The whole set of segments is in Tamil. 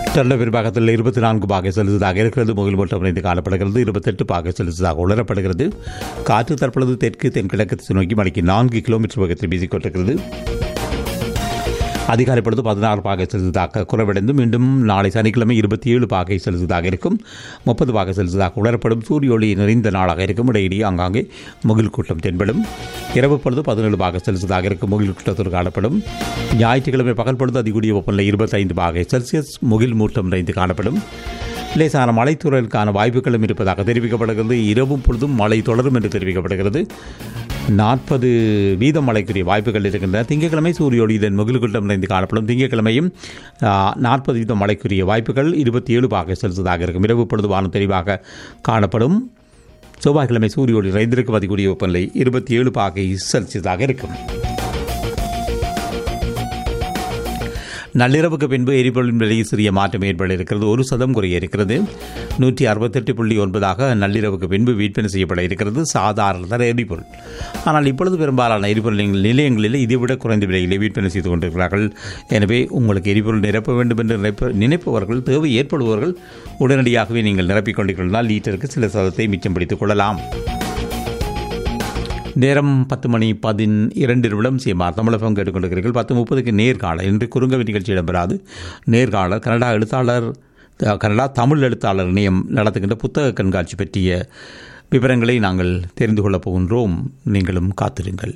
டொல்ல பெரும்பாகத்தில் இருபத்தி நான்கு பாகை செலுத்ததாக இருக்கிறது முகில் மூட்டம் இணைந்து காணப்படுகிறது இருபத்தெட்டு பாகை செலுத்ததாக உணரப்படுகிறது காற்று தற்பொழுது தெற்கு தென்கிழக்கு திசை நோக்கி மணிக்கு நான்கு கிலோமீட்டர் வேகத்தில் வீசிக்கொண்டிருக்கிறது அதிகாலை பொழுது பதினாறு பாகை செலுத்ததாக குறைவடைந்து மீண்டும் நாளை சனிக்கிழமை இருபத்தி ஏழு பாகை செலுத்ததாக இருக்கும் முப்பது பாகை செலுத்ததாக உணரப்படும் சூரிய ஒளி நிறைந்த நாளாக இருக்கும் இடையிடையே ஆங்காங்கே முகில் கூட்டம் தென்படும் இரவு பொழுது பதினேழு பாகை செலுத்ததாக இருக்கும் முகில் கூட்டத்தோடு காணப்படும் ஞாயிற்றுக்கிழமை பகல் பொழுது அதிகூடிய வெப்பநிலை இருபத்தைந்து பாகை செல்சியஸ் முகில் மூட்டம் நிறைந்து காணப்படும் லேசான மழைத்தூரலுக்கான வாய்ப்புகளும் இருப்பதாக தெரிவிக்கப்படுகிறது இரவும் பொழுதும் மழை தொடரும் என்று தெரிவிக்கப்படுகிறது நாற்பது வீதம் மழைக்குரிய வாய்ப்புகள் இருக்கின்றன திங்கட்கிழமை சூரியோடு இதன் முகில்குட்டம் நிறைந்து காணப்படும் திங்கட்கிழமையும் நாற்பது வீதம் மழைக்குரிய வாய்ப்புகள் இருபத்தி ஏழு பாக செலுத்ததாக இருக்கும் இரவு பொழுது வானம் தெளிவாக காணப்படும் செவ்வாய்க்கிழமை சூரியோடு நிறைந்திருக்கும் அதிகூடிய வெப்பநிலை இருபத்தி ஏழு பாகை செல்சியஸாக இருக்கும் நள்ளிரவுக்கு பின்பு எரிபொருளின் விலையில் சிறிய மாற்றம் ஏற்பட இருக்கிறது ஒரு சதம் குறைய இருக்கிறது நூற்றி அறுபத்தெட்டு புள்ளி ஒன்பதாக நள்ளிரவுக்கு பின்பு விற்பனை செய்யப்பட இருக்கிறது சாதாரண தர எரிபொருள் ஆனால் இப்பொழுது பெரும்பாலான எரிபொருள் நிலையங்களில் இதைவிட குறைந்த விலையிலே விற்பனை செய்து கொண்டிருக்கிறார்கள் எனவே உங்களுக்கு எரிபொருள் நிரப்ப வேண்டும் என்று நினைப்ப நினைப்பவர்கள் தேவை ஏற்படுபவர்கள் உடனடியாகவே நீங்கள் நிரப்பிக் கொண்டிருந்தால் லீட்டருக்கு சில சதத்தை மிச்சம் பிடித்துக் கொள்ளலாம் நேரம் பத்து மணி பதின் இரண்டு நிமிடம் சீமார் தமிழகம் கேட்டுக்கொண்டிருக்கிறீர்கள் பத்து முப்பதுக்கு நேர்காணல் இன்று குறுங்கவி நிகழ்ச்சி இடம்பெறாது நேர்காணல் கனடா எழுத்தாளர் கனடா தமிழ் எழுத்தாளர் இணையம் நடத்துகின்ற புத்தக கண்காட்சி பற்றிய விவரங்களை நாங்கள் தெரிந்து கொள்ளப் போகின்றோம் நீங்களும் காத்திருங்கள்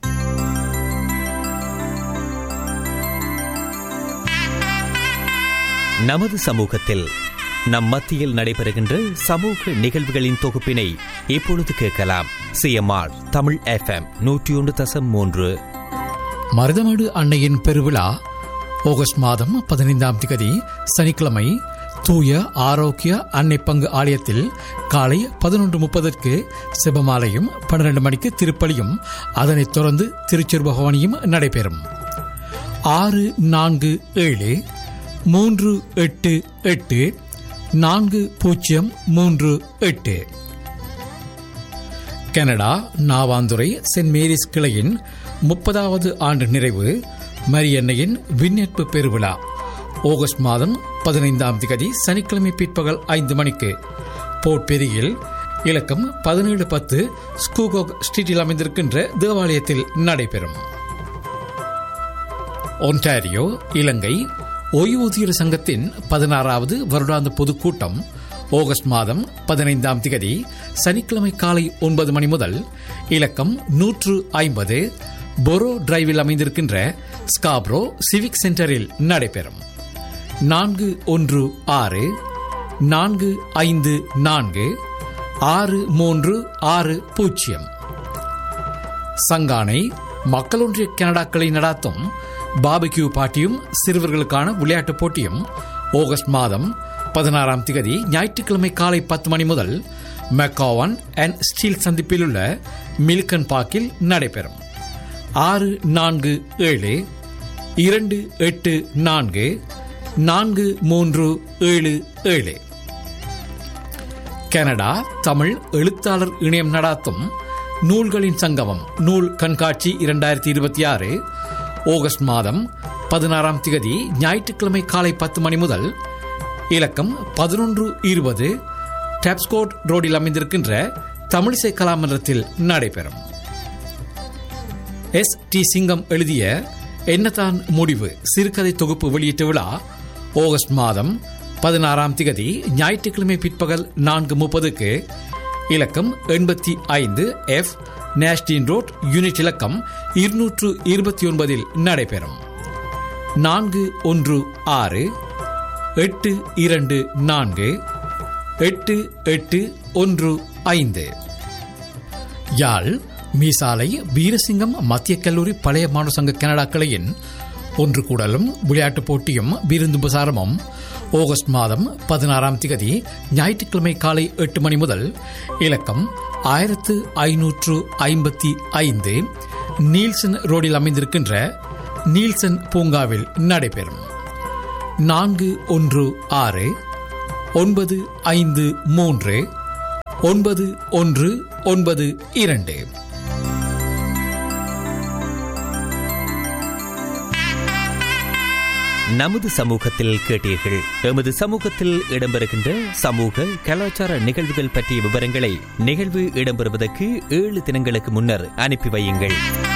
நமது சமூகத்தில் நம் மத்தியில் நடைபெறுகின்ற சமூக நிகழ்வுகளின் தொகுப்பினை இப்பொழுது கேட்கலாம் சிஎம்ஆர் தமிழ் எஃப்எம் நூற்றி ஒன்று தசம் மூன்று மருதமடு அன்னையின் பெருவிழா ஆகஸ்ட் மாதம் பதினைந்தாம் திகதி சனிக்கிழமை தூய ஆரோக்கிய அன்னை பங்கு ஆலயத்தில் காலை பதினொன்று முப்பதற்கு சிவமாலையும் பன்னிரண்டு மணிக்கு திருப்பலியும் அதனைத் தொடர்ந்து திருச்செரு பகவானியும் நடைபெறும் ஆறு நான்கு ஏழு மூன்று எட்டு எட்டு நான்கு பூஜ்ஜியம் மூன்று எட்டு கனடா நாவாந்துறை சென்ட் மேரிஸ் கிளையின் முப்பதாவது ஆண்டு நிறைவு மரியன்னையின் விண்ணேற்பு பெருவிழா ஆகஸ்ட் மாதம் பதினைந்தாம் திகதி சனிக்கிழமை பிற்பகல் ஐந்து மணிக்கு போர்ட்பெரியில் இலக்கம் பதினேழு பத்து ஸ்கூகோக் ஸ்ட்ரீட்டில் அமைந்திருக்கின்ற தேவாலயத்தில் நடைபெறும் ஒன்டாரியோ இலங்கை ஓய்வூதியர் சங்கத்தின் பதினாறாவது வருடாந்த பொதுக்கூட்டம் ஆகஸ்ட் மாதம் பதினைந்தாம் திகதி சனிக்கிழமை காலை ஒன்பது மணி முதல் இலக்கம் நூற்று ஐம்பது பொரோ டிரைவில் அமைந்திருக்கின்ற ஸ்காப்ரோ சிவிக் சென்டரில் நடைபெறும் நான்கு ஒன்று ஆறு நான்கு ஐந்து நான்கு ஆறு மூன்று ஆறு பூஜ்ஜியம் சங்கானை மக்கள் ஒன்றிய கனடாக்களை நடாத்தும் பாபிக்யூ பாட்டியும் சிறுவர்களுக்கான விளையாட்டுப் போட்டியும் ஆகஸ்ட் மாதம் பதினாறாம் திகதி ஞாயிற்றுக்கிழமை காலை பத்து மணி முதல் மெக்காவான் அண்ட் ஸ்டீல் சந்திப்பில் உள்ள மில்கன் பார்க்கில் நடைபெறும் ஆறு நான்கு ஏழு இரண்டு எட்டு நான்கு நான்கு மூன்று ஏழு ஏழு கனடா தமிழ் எழுத்தாளர் இணையம் நடாத்தும் நூல்களின் சங்கமம் நூல் கண்காட்சி இரண்டாயிரத்தி இருபத்தி ஆறு ஆகஸ்ட் மாதம் பதினாறாம் திகதி ஞாயிற்றுக்கிழமை காலை பத்து மணி முதல் இலக்கம் பதினொன்று இருபது டாப்ஸ்கோட் ரோடில் அமைந்திருக்கின்ற தமிழிசை கலாமன்றத்தில் நடைபெறும் எஸ் டி சிங்கம் எழுதிய என்னதான் முடிவு சிறுகதை தொகுப்பு வெளியீட்டு விழா ஆகஸ்ட் மாதம் பதினாறாம் திகதி ஞாயிற்றுக்கிழமை பிற்பகல் நான்கு முப்பதுக்கு இலக்கம் எண்பத்தி ஐந்து எஃப் நேஷ்டின் ரோட் யூனிட் இலக்கம் இருநூற்று இருபத்தி ஒன்பதில் நடைபெறும் நான்கு ஒன்று ஆறு எட்டு இரண்டு நான்கு எட்டு எட்டு ஒன்று ஐந்து யாழ் மீசாலை வீரசிங்கம் மத்திய கல்லூரி பழைய மாணவர் சங்க கனடா கிளையின் ஒன்று கூடலும் விளையாட்டுப் போட்டியும் விருந்து பிரசாரமும் ஆகஸ்ட் மாதம் பதினாறாம் திகதி ஞாயிற்றுக்கிழமை காலை எட்டு மணி முதல் இலக்கம் ஆயிரத்து ஐநூற்று ஐம்பத்தி ஐந்து நீல்சன் ரோடில் அமைந்திருக்கின்ற நீல்சன் பூங்காவில் நடைபெறும் நான்கு ஒன்று ஆறு ஒன்பது ஐந்து மூன்று ஒன்பது ஒன்று ஒன்பது இரண்டு நமது சமூகத்தில் கேட்டீர்கள் எமது சமூகத்தில் இடம்பெறுகின்ற சமூக கலாச்சார நிகழ்வுகள் பற்றிய விவரங்களை நிகழ்வு இடம்பெறுவதற்கு ஏழு தினங்களுக்கு முன்னர் அனுப்பி வையுங்கள்